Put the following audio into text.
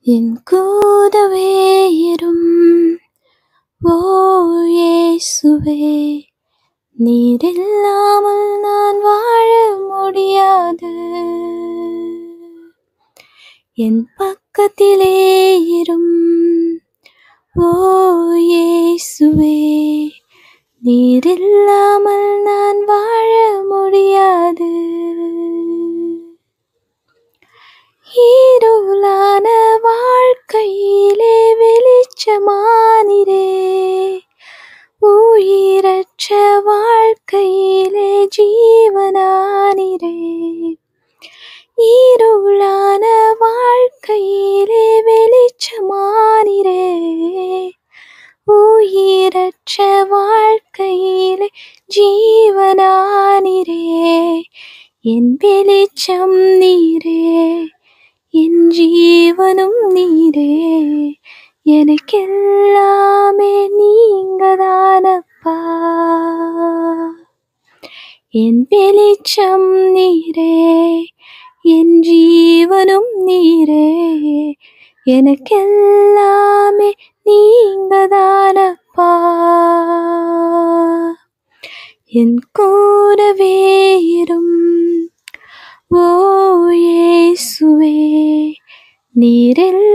என் கூடவே இரும் ஓ இயேசுவே நீர் இல்லாமல் நான் வாழ முடியாது என் பக்கத்திலே இரும் ஓ இயேசுவே நீர் இல்லாமல் நான் வாழ முடியாது இருளான வாழ்க்கையிலே வெளிச்சமானிரே உயிரற்ற வாழ்க்கையிலே ஜீவனானிரே இருளான வாழ்க்கையிலே வெளிச்சமானிரே உயிரற்ற வாழ்க்கையிலே ஜீவனானிரே என் வெளிச்சம் நீரே என் ஜீவனும் நீரே எனக்கெல்லாமே நீங்கதானப்பா என் வெளிச்சம் நீரே என் ஜீவனும் நீரே எனக்கெல்லாமே நீங்கதானப்பா என் கூடவே இரும் ஓ இயேசுவே நீரில்